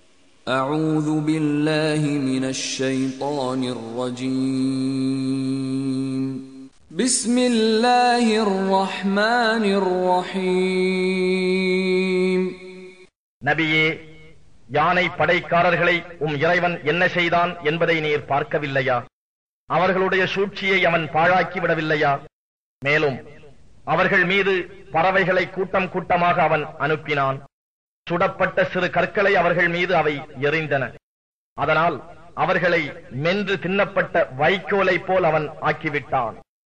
أعوذ بالله من الشيطان الرجيم بسم الله الرحمن الرحيم நபியே யானை படைக்காரர்களை உம் இறைவன் என்ன செய்தான் என்பதை நீர் பார்க்கவில்லையா அவர்களுடைய சூழ்ச்சியை அவன் பாழாக்கி விடவில்லையா மேலும் அவர்கள் மீது பறவைகளை கூட்டம் கூட்டமாக அவன் அனுப்பினான் சுடப்பட்ட சிறு கற்களை அவர்கள் மீது அவை எறிந்தன அதனால் அவர்களை மென்று தின்னப்பட்ட வைக்கோலை போல் அவன் ஆக்கிவிட்டான்